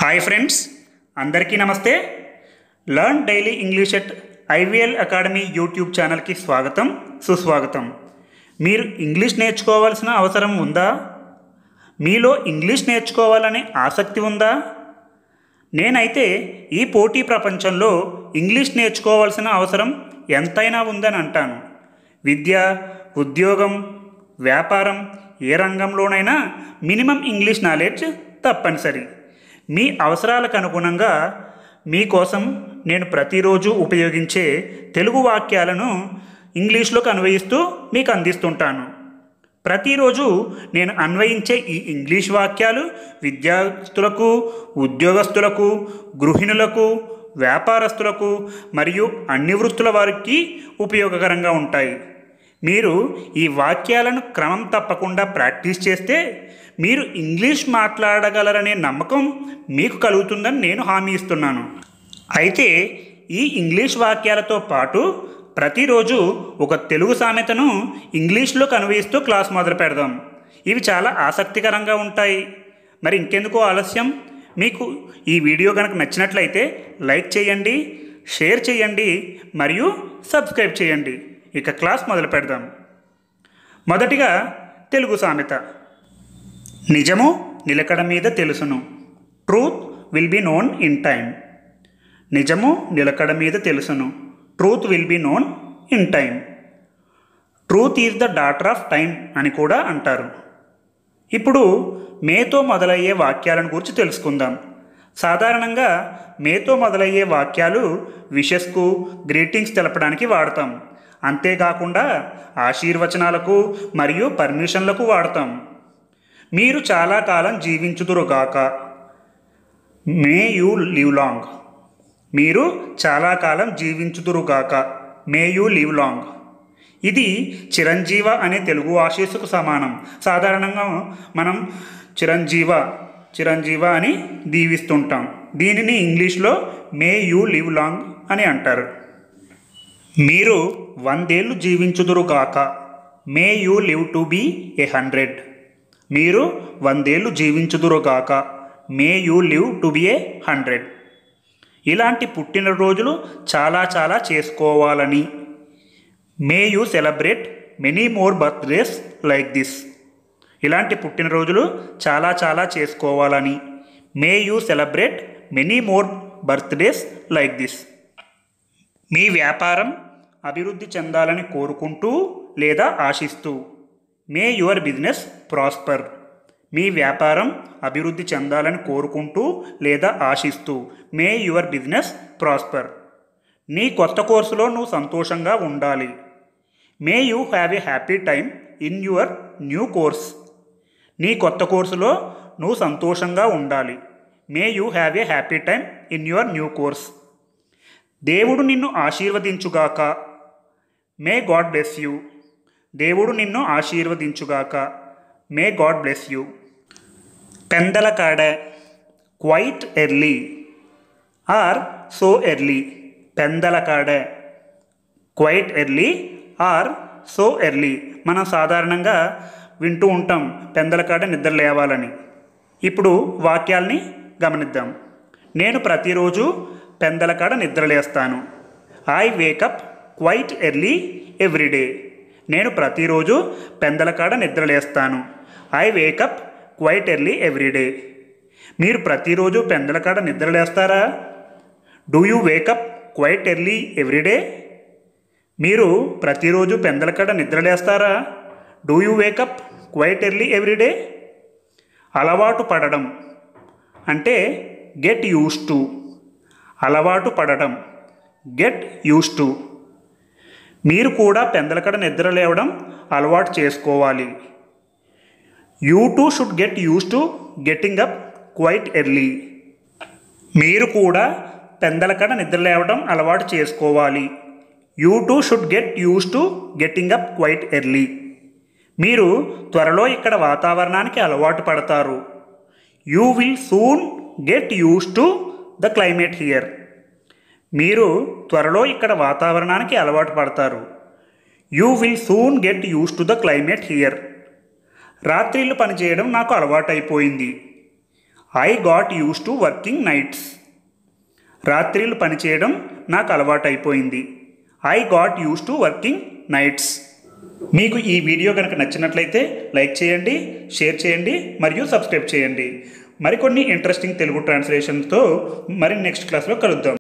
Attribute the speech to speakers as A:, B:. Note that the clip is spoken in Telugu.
A: హాయ్ ఫ్రెండ్స్ అందరికీ నమస్తే learn daily English at IVL academy YouTube ఛానల్కి స్వాగతం సుస్వాగతం మీరు ఇంగ్లీష్ నేర్చుకోవాల్సిన అవసరం ఉందా మీలో ఇంగ్లీష్ నేర్చుకోవాలనే ఆసక్తి ఉందా నేనైతే ఈ పోటీ ప్రపంచంలో ఇంగ్లీష్ నేర్చుకోవాల్సిన అవసరం ఎంతైనా ఉందని అంటాను విద్య ఉద్యోగం వ్యాపారం ఏ రంగంలోనైనా మినిమం ఇంగ్లీష్ నాలెడ్జ్ తప్పనిసరి మీ అవసరాలకు అనుగుణంగా మీకోసం నేను ప్రతిరోజు ఉపయోగించే తెలుగు వాక్యాలను ఇంగ్లీష్లోకి అన్వయిస్తూ మీకు అందిస్తుంటాను ప్రతిరోజు నేను అన్వయించే ఈ ఇంగ్లీష్ వాక్యాలు విద్యార్థులకు ఉద్యోగస్తులకు గృహిణులకు వ్యాపారస్తులకు మరియు అన్ని వృత్తుల వారికి ఉపయోగకరంగా ఉంటాయి మీరు ఈ వాక్యాలను క్రమం తప్పకుండా ప్రాక్టీస్ చేస్తే మీరు ఇంగ్లీష్ మాట్లాడగలరనే నమ్మకం మీకు కలుగుతుందని నేను హామీ ఇస్తున్నాను అయితే ఈ ఇంగ్లీష్ వాక్యాలతో పాటు ప్రతిరోజు ఒక తెలుగు సామెతను ఇంగ్లీష్లో కన్వయిస్తూ క్లాస్ మొదలు పెడదాం ఇవి చాలా ఆసక్తికరంగా ఉంటాయి మరి ఇంకెందుకు ఆలస్యం మీకు ఈ వీడియో కనుక నచ్చినట్లయితే లైక్ చేయండి షేర్ చేయండి మరియు సబ్స్క్రైబ్ చేయండి ఇక క్లాస్ మొదలు పెడదాం మొదటిగా తెలుగు సామెత నిజము నిలకడ మీద తెలుసును truth will be known in time నిజము నిలకడ మీద తెలుసును truth will be known in time truth is the daughter of time అని కూడా అంటారు ఇప్పుడు మేతో మొదలయ్యే వాక్యాలను గురించి తెలుసుకుందాం సాధారణంగా మేతో మొదలయ్యే వాక్యాలు విషెస్కు గ్రీటింగ్స్ తెలపడానికి వాడతాం అంతేకాకుండా ఆశీర్వచనాలకు మరియు పర్మిషన్లకు వాడతాం మీరు చాలా కాలం జీవించుదురుగాక మే యూ లివ్ లాంగ్ మీరు చాలా కాలం జీవించుదురుగాక మే యూ లివ్ లాంగ్ ఇది చిరంజీవ అనే తెలుగు ఆశీస్సుకు సమానం సాధారణంగా మనం చిరంజీవ చిరంజీవ అని దీవిస్తుంటాం దీనిని ఇంగ్లీష్లో మే యూ లివ్ లాంగ్ అని అంటారు మీరు వందేళ్ళు జీవించుదురుగాక may you live to be a hundred మీరు వందేళ్ళు జీవించుదురుగాక may you live to be a hundred ఇలాంటి పుట్టినరోజులు చాలా చాలా చేసుకోవాలని may you celebrate many more birthdays like this ఇలాంటి పుట్టినరోజులు చాలా చాలా చేసుకోవాలని may you celebrate many more birthdays like this మీ వ్యాపారం అభివృద్ధి చెందాలని కోరుకుంటూ లేదా ఆశిస్తూ మే యువర్ బిజినెస్ ప్రాస్పర్ మీ వ్యాపారం అభివృద్ధి చెందాలని కోరుకుంటూ లేదా ఆశిస్తూ మే యువర్ బిజినెస్ ప్రాస్పర్ నీ కొత్త కోర్సులో నువ్వు సంతోషంగా ఉండాలి may you have a happy time in your new course నీ కొత్త కోర్సులో నువ్వు సంతోషంగా ఉండాలి may you have a happy time in your new course దేవుడు నిన్ను ఆశీర్వదించుగాక మే గాడ్ బ్లెస్ యూ దేవుడు నిన్ను ఆశీర్వదించుగాక మే గాడ్ బ్లెస్ యూ పెందలకాడ quite early or so early పెందలకాడ quite early or so early మనం సాధారణంగా వింటూ ఉంటాం పెందలకాడ నిద్ర లేవాలని ఇప్పుడు వాక్యాల్ని గమనిద్దాం నేను ప్రతిరోజు పెందలకాడ నిద్రలేస్తాను I wake up quite early every day నేను ప్రతిరోజు పెందలకాడ నిద్రలేస్తాను I wake up quite early every day మీరు ప్రతిరోజు పెందలకాడ నిద్రలేస్తారా do you wake up quite early every day మీరు ప్రతిరోజు పెందలకాడ నిద్రలేస్తారా do you wake up quite early every day అలవాటు పడడం అంటే గెట్ యూస్ టు అలవాటు పడడం గెట్ యూస్ టు మీరు కూడా పెందలకడ నిద్ర లేవడం అలవాటు చేసుకోవాలి you too should get used to getting up quite early మీరు కూడా పెందలకడ నిద్ర లేవడం అలవాటు చేసుకోవాలి you too should get used to getting up quite early మీరు త్వరలో ఇక్కడ వాతావరణానికి అలవాటు పడతారు you will soon get used to the climate here మీరు త్వరలో ఇక్కడ వాతావరణానికి అలవాటు పడతారు you will soon get used to the climate here రాత్రిళ్ళు పనిచేయడం నాకు అలవాటైపోయింది I got used to working nights రాత్రిళ్ళు పనిచేయడం నాకు అలవాటైపోయింది I got used to working nights మీకు ఈ వీడియో కనుక నచ్చినట్లయితే లైక్ చేయండి షేర్ చేయండి మరియు సబ్స్క్రైబ్ చేయండి మరికొన్ని ఇంట్రెస్టింగ్ తెలుగు ట్రాన్స్లేషన్తో మరి నెక్స్ట్ క్లాస్లో కలుద్దాం